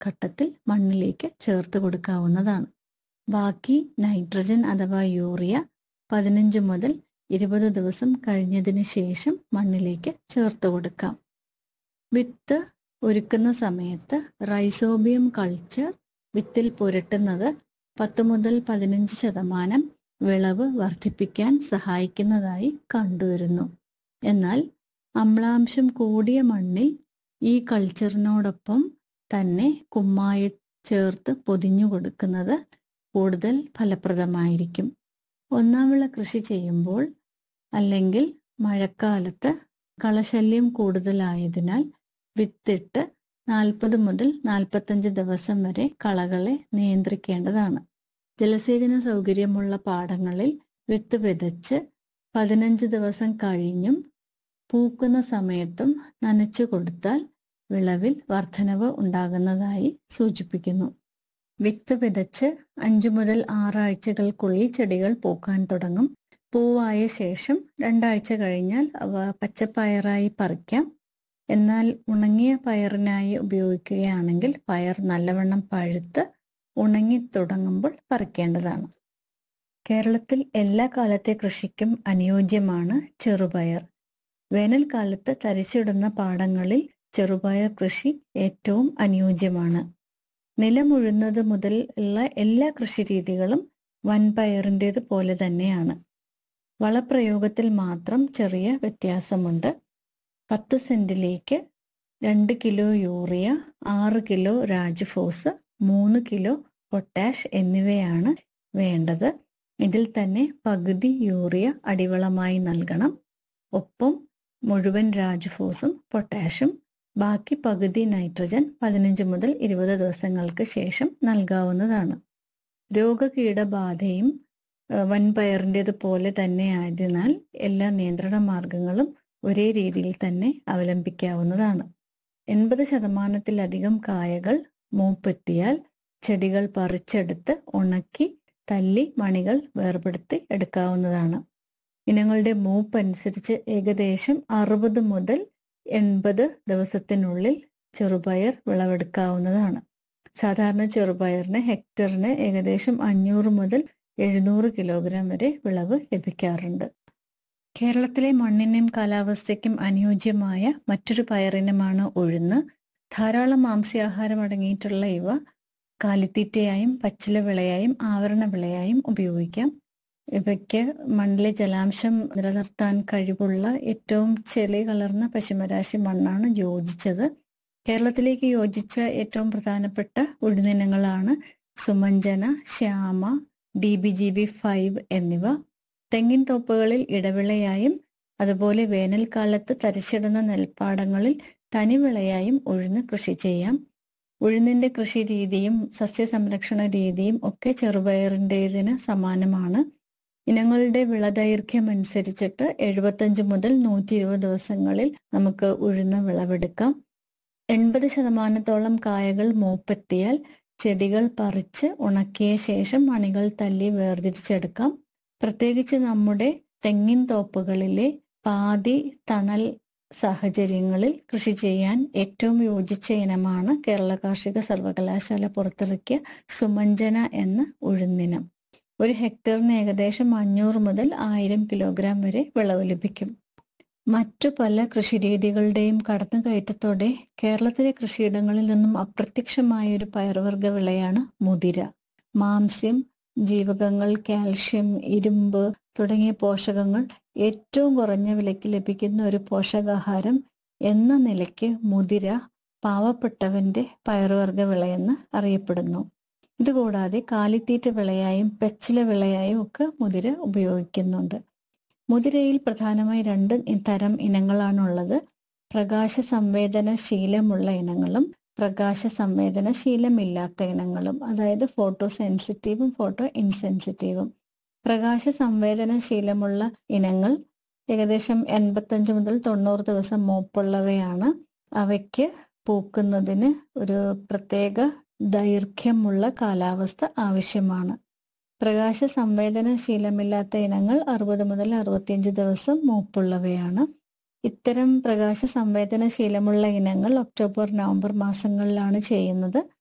ഘട്ടത്തിൽ മണ്ണിലേക്ക് ചേർത്ത് കൊടുക്കാവുന്നതാണ് ബാക്കി നൈട്രജൻ അഥവാ യൂറിയ പതിനഞ്ച് മുതൽ ഇരുപത് ദിവസം കഴിഞ്ഞതിന് ശേഷം മണ്ണിലേക്ക് ചേർത്ത് കൊടുക്കാം വിത്ത് ഒരുക്കുന്ന സമയത്ത് റൈസോബിയം കൾച്ചർ വിത്തിൽ പുരട്ടുന്നത് പത്ത് മുതൽ പതിനഞ്ച് ശതമാനം വിളവ് വർദ്ധിപ്പിക്കാൻ സഹായിക്കുന്നതായി കണ്ടുവരുന്നു എന്നാൽ അമ്ലാംശം കൂടിയ മണ്ണിൽ ഈ കൾച്ചറിനോടൊപ്പം തന്നെ കുമ്മായ ചേർത്ത് പൊതിഞ്ഞു കൊടുക്കുന്നത് കൂടുതൽ ഫലപ്രദമായിരിക്കും ഒന്നാം വിള കൃഷി ചെയ്യുമ്പോൾ അല്ലെങ്കിൽ മഴക്കാലത്ത് കളശല്യം കൂടുതലായതിനാൽ വിത്തിട്ട് നാൽപ്പത് മുതൽ നാൽപ്പത്തഞ്ച് ദിവസം വരെ കളകളെ നിയന്ത്രിക്കേണ്ടതാണ് ജലസേചന സൗകര്യമുള്ള പാടങ്ങളിൽ വിത്ത് വിതച്ച് പതിനഞ്ച് ദിവസം കഴിഞ്ഞും പൂക്കുന്ന സമയത്തും നനച്ചു കൊടുത്താൽ വിളവിൽ വർധനവ് ഉണ്ടാകുന്നതായി സൂചിപ്പിക്കുന്നു വിത്ത് വിതച്ച് അഞ്ചു മുതൽ ആറാഴ്ചകൾക്കുള്ളിൽ ചെടികൾ പൂക്കാൻ തുടങ്ങും പൂവായ ശേഷം രണ്ടാഴ്ച കഴിഞ്ഞാൽ അവ പച്ചപ്പയറായി പറിക്കാം എന്നാൽ ഉണങ്ങിയ പയറിനായി ഉപയോഗിക്കുകയാണെങ്കിൽ പയർ നല്ലവണ്ണം പഴുത്ത് ഉണങ്ങി തുടങ്ങുമ്പോൾ പറിക്കേണ്ടതാണ് കേരളത്തിൽ എല്ലാ കാലത്തെ കൃഷിക്കും അനുയോജ്യമാണ് ചെറുപയർ വേനൽക്കാലത്ത് തരിച്ചിടുന്ന പാടങ്ങളിൽ ചെറുപയർ കൃഷി ഏറ്റവും അനുയോജ്യമാണ് നിലമുഴുന്നത് മുതൽ ഉള്ള എല്ലാ കൃഷിരീതികളും വൻപയറിൻ്റേത് പോലെ തന്നെയാണ് വളപ്രയോഗത്തിൽ മാത്രം ചെറിയ വ്യത്യാസമുണ്ട് പത്ത് സെന്റിലേക്ക് രണ്ട് കിലോ യൂറിയ ആറ് കിലോ രാജ്ഫോസ് മൂന്ന് കിലോ പൊട്ടാഷ് എന്നിവയാണ് വേണ്ടത് ഇതിൽ തന്നെ പകുതി യൂറിയ അടിവളമായി നൽകണം ഒപ്പം മുഴുവൻ രാജ്ഫോസും പൊട്ടാഷും ബാക്കി പകുതി നൈട്രജൻ പതിനഞ്ച് മുതൽ ഇരുപത് ദിവസങ്ങൾക്ക് ശേഷം നൽകാവുന്നതാണ് രോഗകീടബാധയും വൻപയറിൻ്റെത് പോലെ തന്നെ ആയതിനാൽ എല്ലാ നിയന്ത്രണ മാർഗങ്ങളും ഒരേ രീതിയിൽ തന്നെ അവലംബിക്കാവുന്നതാണ് എൺപത് ശതമാനത്തിലധികം കായകൾ മൂപ്പെത്തിയാൽ ചെടികൾ പറിച്ചെടുത്ത് ഉണക്കി തല്ലി മണികൾ വേർപെടുത്തി എടുക്കാവുന്നതാണ് ഇനങ്ങളുടെ മൂപ്പ് അനുസരിച്ച് ഏകദേശം അറുപത് മുതൽ എൺപത് ദിവസത്തിനുള്ളിൽ ചെറുപയർ വിളവെടുക്കാവുന്നതാണ് സാധാരണ ചെറുപയറിന് ഹെക്ടറിന് ഏകദേശം അഞ്ഞൂറ് മുതൽ എഴുന്നൂറ് കിലോഗ്രാം വരെ വിളവ് ലഭിക്കാറുണ്ട് കേരളത്തിലെ മണ്ണിനും കാലാവസ്ഥയ്ക്കും അനുയോജ്യമായ മറ്റൊരു പയറിനമാണ് ഉഴുന്ന് ധാരാളം മാംസ്യാഹാരം അടങ്ങിയിട്ടുള്ള ഇവ കാലിത്തീറ്റയായും പച്ചില വിളയായും ആവരണ വിളയായും ഉപയോഗിക്കാം ഇവയ്ക്ക് മണ്ണിലെ ജലാംശം നിലനിർത്താൻ കഴിവുള്ള ഏറ്റവും ചെളി കലർന്ന പശുമരാശി മണ്ണാണ് യോജിച്ചത് കേരളത്തിലേക്ക് യോജിച്ച ഏറ്റവും പ്രധാനപ്പെട്ട ഉഴുന്നിനങ്ങളാണ് Sumanjana Shyama D B G B five എന്നിവ തെങ്ങിൻ തോപ്പുകളിൽ ഇടവിളയായും അതുപോലെ വേനൽക്കാലത്ത് തരിച്ചിടുന്ന നെൽപ്പാടങ്ങളിൽ തനിവിളയായും ഉഴുന്ന് കൃഷി ചെയ്യാം ഉഴുന്നിന്റെ കൃഷി രീതിയും സസ്യസംരക്ഷണ രീതിയും ഒക്കെ ചെറുപയറിൻ്റെതിന് സമാനമാണ് ഇനങ്ങളുടെ വിളദൈർഘ്യം അനുസരിച്ചിട്ട് എഴുപത്തഞ്ച് മുതൽ നൂറ്റി ഇരുപത് ദിവസങ്ങളിൽ നമുക്ക് ഉഴുന്ന് വിളവെടുക്കാം എൺപത് ശതമാനത്തോളം കായകൾ മൂപ്പെത്തിയാൽ ചെടികൾ പറിച്ച് ഉണക്കിയ ശേഷം മണികൾ തല്ലി വേർതിരിച്ചെടുക്കാം പ്രത്യേകിച്ച് നമ്മുടെ തെങ്ങിൻ തോപ്പുകളിലെ പാതി തണൽ സാഹചര്യങ്ങളിൽ കൃഷി ചെയ്യാൻ ഏറ്റവും യോജിച്ച ഇനമാണ് കേരള കാർഷിക സർവകലാശാല പുറത്തിറക്കിയ സുമഞ്ജന എന്ന ഉഴുന്നിനം ഒരു ഹെക്ടറിന് ഏകദേശം അഞ്ഞൂറ് മുതൽ ആയിരം കിലോഗ്രാം വരെ വിളവ് ലഭിക്കും മറ്റു പല കൃഷിരീതികളുടെയും കടന്നുകയറ്റത്തോടെ കേരളത്തിലെ കൃഷിയിടങ്ങളിൽ നിന്നും അപ്രത്യക്ഷമായ ഒരു പയർവർഗ വിളയാണ് മുതിര മാംസ്യം ജീവകങ്ങൾ കാൽഷ്യം ഇരുമ്പ് തുടങ്ങിയ പോഷകങ്ങൾ ഏറ്റവും കുറഞ്ഞ വിലയ്ക്ക് ലഭിക്കുന്ന ഒരു പോഷകാഹാരം എന്ന നിലയ്ക്ക് മുതിര പാവപ്പെട്ടവന്റെ പയറുവർഗ വിളയെന്ന് അറിയപ്പെടുന്നു ഇതുകൂടാതെ കാലിത്തീറ്റ വിളയായും പെച്ചില വിളയായും ഒക്കെ മുതിര ഉപയോഗിക്കുന്നുണ്ട് മുതിരയിൽ പ്രധാനമായി രണ്ട് തരം ഇനങ്ങളാണുള്ളത് പ്രകാശ സംവേദനശീലമുള്ള ഇനങ്ങളും പ്രകാശ സംവേദനശീലമില്ലാത്ത ഇനങ്ങളും അതായത് ഫോട്ടോ സെൻസിറ്റീവും ഫോട്ടോ ഇൻസെൻസിറ്റീവും പ്രകാശ സംവേദനശീലമുള്ള ഇനങ്ങൾ ഏകദേശം എൺപത്തഞ്ച് മുതൽ തൊണ്ണൂറ് ദിവസം മൂപ്പുള്ളവയാണ് അവയ്ക്ക് പൂക്കുന്നതിന് ഒരു പ്രത്യേക ദൈർഘ്യമുള്ള കാലാവസ്ഥ ആവശ്യമാണ് പ്രകാശ സംവേദനശീലമില്ലാത്ത ഇനങ്ങൾ അറുപത് മുതൽ അറുപത്തിയഞ്ച് ദിവസം മൂപ്പുള്ളവയാണ് ഇത്തരം പ്രകാശ സംവേദനശീലമുള്ള ഇനങ്ങൾ ഒക്ടോബർ നവംബർ മാസങ്ങളിലാണ് ചെയ്യുന്നത്